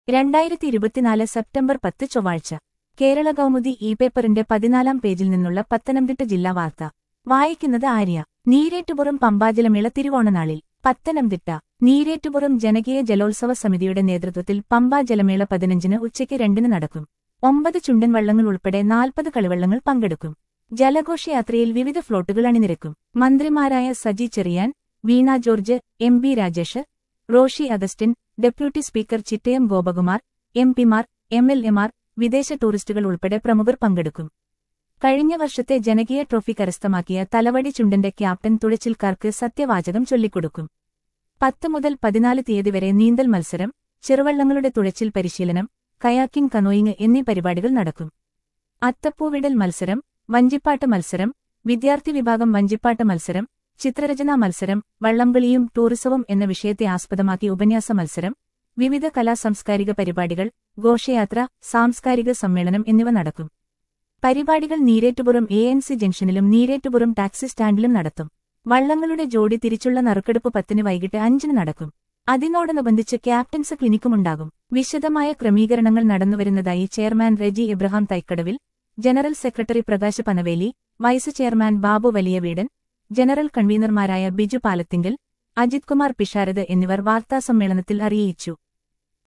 രണ്ടായിരത്തി ഇരുപത്തിനാല് സെപ്റ്റംബർ പത്ത് ചൊവ്വാഴ്ച കേരള കൗമുദി ഇ പേപ്പറിന്റെ പതിനാലാം പേജിൽ നിന്നുള്ള പത്തനംതിട്ട ജില്ലാ വാർത്ത വായിക്കുന്നത് ആര്യ നീരേറ്റുപുറം പമ്പാജലമേള തിരുവോണനാളിൽ പത്തനംതിട്ട നീരേറ്റുപുറം ജനകീയ ജലോത്സവ സമിതിയുടെ നേതൃത്വത്തിൽ പമ്പാ ജലമേള പതിനഞ്ചിന് ഉച്ചയ്ക്ക് രണ്ടിന് നടക്കും ഒമ്പത് ചുണ്ടൻ വള്ളങ്ങൾ ഉൾപ്പെടെ നാൽപ്പത് കളിവള്ളങ്ങൾ പങ്കെടുക്കും ജലഘോഷയാത്രയിൽ വിവിധ ഫ്ലോട്ടുകൾ അണിനിരക്കും മന്ത്രിമാരായ Saji Cherian Veena George M B Rajesh Roshi Augustine deputy speaker Chittayam Gopakumar M പിമാർ എം എൽ എമാർ വിദേശ ടൂറിസ്റ്റുകൾ ഉൾപ്പെടെ പ്രമുഖർ പങ്കെടുക്കും കഴിഞ്ഞ വർഷത്തെ ജനകീയ ട്രോഫി കരസ്ഥമാക്കിയ തലവടി ചുണ്ടന്റെ ക്യാപ്റ്റൻ തുഴച്ചിൽക്കാർക്ക് സത്യവാചകം ചൊല്ലിക്കൊടുക്കും പത്ത് മുതൽ പതിനാല് തീയതി വരെ നീന്തൽ മത്സരം ചെറുവള്ളങ്ങളുടെ തുഴച്ചിൽ പരിശീലനം കയാക്കിംഗ് കനോയിങ് എന്നീ പരിപാടികൾ നടക്കും അത്തപ്പൂവിടൽ മത്സരം വഞ്ചിപ്പാട്ട് മത്സരം വിദ്യാർത്ഥി വിഭാഗം വഞ്ചിപ്പാട്ട് മത്സരം ചിത്രരചനാ മത്സരം വള്ളംകളിയും ടൂറിസവും എന്ന വിഷയത്തെ ആസ്പദമാക്കി ഉപന്യാസ മത്സരം വിവിധ കലാസാംസ്കാരിക പരിപാടികൾ ഘോഷയാത്ര സാംസ്കാരിക സമ്മേളനം എന്നിവ നടക്കും പരിപാടികൾ നീരേറ്റുപുറം എ എൻ സി ജംഗ്ഷനിലും നീരേറ്റുപുറം ടാക്സി സ്റ്റാൻഡിലും നടത്തും വള്ളങ്ങളുടെ ജോഡി തിരിച്ചുള്ള നറുക്കെടുപ്പ് പത്തിന് വൈകിട്ട് അഞ്ചിന് നടക്കും അതിനോടനുബന്ധിച്ച് ക്യാപ്റ്റൻസ് ക്ലിനിക്കുമുണ്ടാകും വിശദമായ ക്രമീകരണങ്ങൾ നടന്നുവരുന്നതായി chairman Reji Abraham Thaikkadavil general secretary Prakash Panaveli vice chairman Babu Valiyaveedan general കൺവീനർമാരായ ബിജു പാലത്തിങ്കൽ അജിത് കുമാർ പിഷാരത് എന്നിവർ വാർത്താസമ്മേളനത്തിൽ അറിയിച്ചു